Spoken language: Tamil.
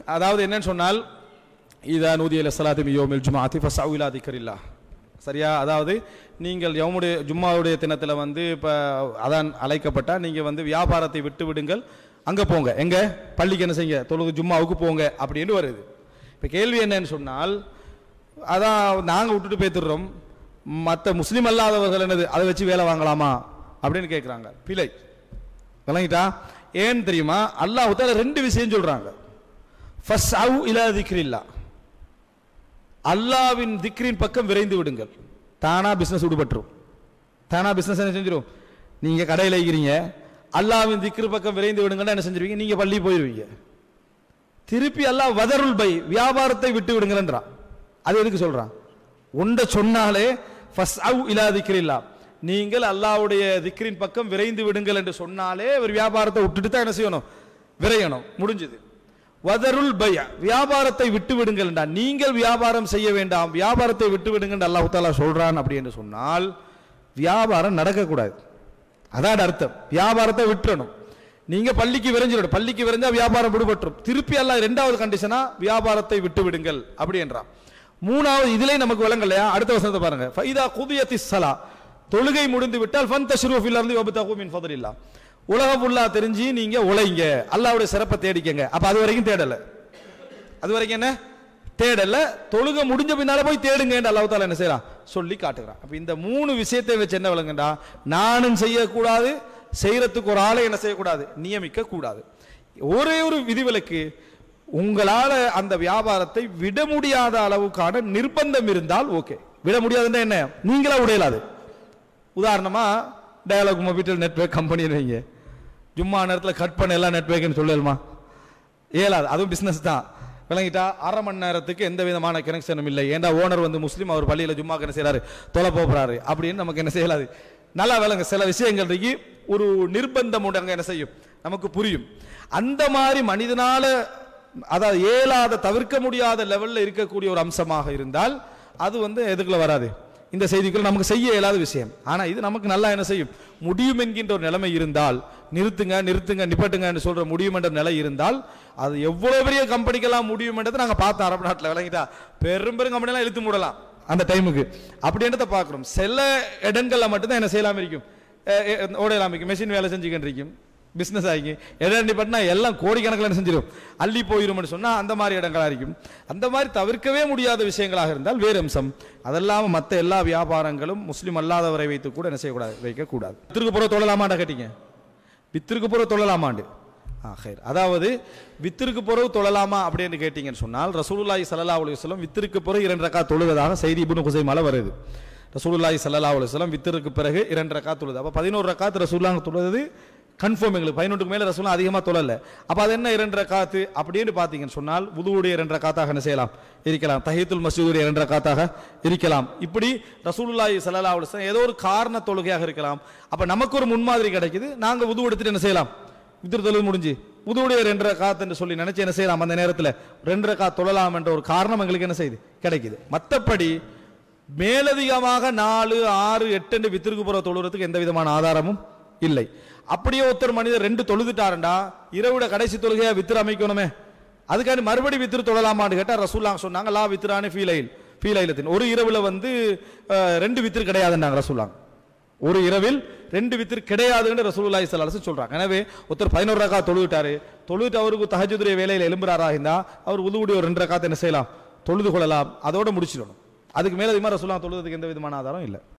அதாவது என்னன்னு சொன்னால் இதா நூதியல சலாத்தி யோமில் ஜுமாத்தி ஃபசாவிலா திக்கரில்லா சரியா அதாவது நீங்கள் யவுமுடைய ஜும்மாவுடைய தினத்தில் வந்து இப்போ அதான் அழைக்கப்பட்டா நீங்கள் வந்து வியாபாரத்தை விட்டு விடுங்கள் அங்கே போங்க எங்க பள்ளிக்கு என்ன செய்யுங்க தொழுது ஜும்மாவுக்கு போங்க அப்படின்னு வருது இப்போ கேள்வி என்னன்னு சொன்னால் அதான் நாங்கள் விட்டுட்டு பேத்துடுறோம் மற்ற முஸ்லீம் அல்லாதவர்கள் என்னது அதை வச்சு வேலை வாங்கலாமா அப்படின்னு கேட்குறாங்க பிழை விளங்கிட்டா ஏன்னு தெரியுமா அல்லாஹ் தால ரெண்டு விஷயம் சொல்றாங்க ஃபஸ்ட் அவு இலா திக்ரில்லா அல்லாவின் திக்ரின் பக்கம் விரைந்து விடுங்கள் தானா பிசினஸ் விடுபட்டுரும் தானா பிசினஸ் என்ன செஞ்சிரும் நீங்க கடையில் இருக்கிறீங்க அல்லாவின் திக்ரு பக்கம் விரைந்து விடுங்கன்னா என்ன செஞ்சிருவீங்க நீங்க பள்ளி போயிருவீங்க திருப்பி அல்லாஹ் வதருல் பை வியாபாரத்தை விட்டு விடுங்கள்ன்றான் அது எதுக்கு சொல்றான் உண்ட சொன்னாலே ஃபஸ்ட் அவு இலா திக்ரில்லா நீங்கள் அல்லாஹ்வுடைய திக்ரின் பக்கம் விரைந்து விடுங்கள் என்று சொன்னாலே ஒரு வியாபாரத்தை விட்டுட்டு தான் என்ன செய்யணும் விரையணும் முடிஞ்சது வதருல் பய வியாபாரத்தை விட்டு விடுங்கள் என்றால் நீங்கள் வியாபாரம் செய்ய வேண்டாம் வியாபாரத்தை விட்டு விடுங்கள் அல்லாஹ் தாலா சொல்றான் அப்படி என்று சொன்னால் வியாபாரம் நடக்கக்கூடாது அதான் அர்த்தம் வியாபாரத்தை விட்டுறணும் நீங்க பள்ளிக்கு விரைஞ்சிடணும் பள்ளிக்கு விரைஞ்சா வியாபாரம் விடுபட்டுரும் திருப்பி அல்லாஹ் இரண்டாவது கண்டிஷனா வியாபாரத்தை விட்டு விடுங்கள் அப்படி என்றான் மூணாவது இதிலே நமக்கு விளங்கலையா அடுத்த வசனத்தை பாருங்க ஃபைதா குதியத்தி சலா தொழுகை முடிந்து விட்டால் ஃபன் தஷ்ரூ ஃபில் அர்தி வபதகு மின் ஃபதலில்லா உலகம் ஃபுல்லா தெரிஞ்சு நீங்க உழைங்க அல்லாஹ்வுடைய சிறப்பை தேடிக்கங்க அப்ப அது வரைக்கும் தேடல அது வரைக்கும் என்ன தேடல தொழுகை முடிஞ்ச பின்னால போய் தேடுங்க அல்லாஹ் தாலா என்ன செய்யறான் சொல்லி காட்டுகிறான் அப்ப இந்த மூணு விஷயத்தை வச்சு என்ன விளங்குண்டா நானும் செய்யக்கூடாது செய்யறதுக்கு ஒரு ஆளை என்ன செய்யக்கூடாது நியமிக்க கூடாது ஒரே ஒரு விதிவிலக்கு உங்களால அந்த வியாபாரத்தை விட முடியாத அளவுக்கான நிர்பந்தம் இருந்தால் ஓகே விட முடியாதுன்னா என்ன நீங்களா உடையலாது உதாரணமா டயலாக் மொபைல் நெட்வொர்க் கம்பெனி வைங்க ஜும்மா நேரத்தில் கட் பண்ண எல்லாம் நெட்வொர்க்னு சொல்லலுமா இயலாது அதுவும் பிசினஸ் தான் விளங்கிட்டா அரை மணி நேரத்துக்கு எந்த விதமான கனெக்ஷனும் இல்லை ஏன்டா ஓனர் வந்து முஸ்லீம் அவர் பள்ளியில் ஜும்மாக்கு என்ன செய்றாரு தொலை போகிறாரு அப்படின்னு நமக்கு என்ன செய்யலாது நல்லா விளங்க சில விஷயங்கள் இருக்கு ஒரு நிர்பந்தம் உண்டு அங்க என்ன செய்யும் நமக்கு புரியும் அந்த மாதிரி மனிதனால அதாவது இயலாத தவிர்க்க முடியாத லெவல்ல இருக்கக்கூடிய ஒரு அம்சமாக இருந்தால் அது வந்து எதுக்குள்ள வராது இந்த செய்திக்குள்ள நமக்கு செய்ய இயலாத விஷயம் ஆனா இது நமக்கு நல்லா என்ன செய்யும் முடியும் என்கின்ற ஒரு நிலைமை இருந்தால் நிறுத்துங்க நிறுத்துங்க நிப்பட்டுங்கன்னு சொல்ற முடியும் என்ற நிலை இருந்தால் அது எவ்வளவு பெரிய கம்பெனிக்கெல்லாம் முடியும்ன்றதை நாங்க பார்த்தோம் அரபு நாட்டில் விளங்கிட்டா பெரும் பெரும் கம்பெனிலாம் இழுத்து மூடலாம் அந்த டைமுக்கு அப்படின்றத பார்க்குறோம் சில இடங்கள்ல மட்டும்தான் என்ன செய்யலாம் இருக்கும் அஹ் அஹ் ஓடையலாம் இருக்கும் மெஷின் வேலை செஞ்சுக்கிட்டு இருக்கும் பிஸ்னஸ் ஆகி இடம் பண்ணா எல்லாம் கோடிக்கணக்கில் என்ன செஞ்சிடும் அள்ளி போயிரும்னு சொன்னா அந்த மாதிரி இடங்களா இருக்கும் அந்த மாதிரி தவிர்க்கவே முடியாத விஷயங்களாக இருந்தால் வேறு அம்சம் அதெல்லாம மற்ற எல்லா வியாபாரங்களும் முஸ்லீம் அல்லாதவரை வைத்து கூட என்ன செய்யக்கூடாது வைக்கக்கூடாது வித்திற்கு புற தொழலாமாண்டா கேட்டீங்க வித்திற்கு புற தொழலாமாண்டு ஆ ஹைர் அதாவது வித்திற்கு பிறகு தொழலாமா அப்படின்னு கேட்டீங்கன்னு சொன்னால் ரசூலுல்லாஹி ஸல்லல்லாஹு அலைஹி வஸல்லம் வித்திற்கு பிறகு இரண்டு ரக்கா தொழுவதாக செய்தி இப்னு குசைமால வருது ரசூலுல்லாஹி ஸல்லல்லாஹு அலைஹி வஸல்லம் வித்திற்கு பிறகு இரண்டு ரக்கா தொழுது அப்ப பதினோரு ரக்காத் ரசூலுல்லாஹ் தொழுது கன்ஃபார்ம் எங்களுக்கு பதினொன்றுக்கு மேல ரசூலுல்லாஹ் அதிகமா தொழல அப்ப அது என்ன இரண்டு ரக்காத்து அப்படின்னு பார்த்தீங்கன்னு சொன்னால் வுதுவுடைய இரண்டு ரக்காத்தாக என்ன செய்யலாம் இருக்கலாம் தஹீத்துல் மஸ்ஜிதுடைய இரண்டு ரக்காத்தாக இருக்கலாம் இப்படி ரசூலுல்லாஹி ஸல்லல்லாஹு அலைஹி வஸல்லம் ஏதோ ஒரு காரண தொழுகையாக இருக்கலாம் அப்ப நமக்கு ஒரு முன்மாதிரி கிடைக்குது நாங்க வுது எடுத்துட்டு என்ன செய்யலாம் வித்திரு தொழுது முடிஞ்சு உதவுடைய ரெண்டரை காத்துன்னு சொல்லி நினைச்சு என்ன செய்யலாம் அந்த நேரத்தில் ரெண்டரை கா தொழலாம் என்ற ஒரு காரணம் எங்களுக்கு என்ன செய்யுது கிடைக்குது மற்றபடி மேலதிகமாக நாலு ஆறு எட்டு வித்திருக்கு போற தொழுறதுக்கு எந்த விதமான ஆதாரமும் இல்லை அப்படியே ஒருத்தர் மனிதர் ரெண்டு தொழுதுட்டாருண்டா இரவுட கடைசி தொழுகையா வித்திர அமைக்கணுமே அதுக்காண்டி மறுபடி வித்திரு தொழலாமான்னு கேட்டா ரசூல்லா சொன்னாங்க லா வித்திரானு ஃபீலைல் ஃபீலைலத்தின் ஒரு இரவுல வந்து அஹ், ரெண்டு வித்திரு கிடையாதுன்னாங்க ரசூல்லாங்க ஒரு இரவில் ரெண்டு வித்திர் கிடையாதுன்னு ரசூலுல்லாஹி ஸல்லல்லாஹு அலைஹி வஸல்லம் சொல்றாங்க எனவே ஒருத்தர் பதினோரு ரக்கா தொழுவிட்டாரு தொழுவிட்டு அவருக்கு தஹஜுதுடைய வேலையில் எழும்புறாரா இருந்தா அவர் உதுவுடைய ஒரு ரெண்டு ரக்காத்தை என்ன செய்யலாம் தொழுது கொள்ளலாம் அதோட முடிச்சிடணும் அதுக்கு மேல அதிகமாக ரசூலுல்லாஹ் தொழுவதுக்கு எந்த விதமான ஆதாரம் இல்லை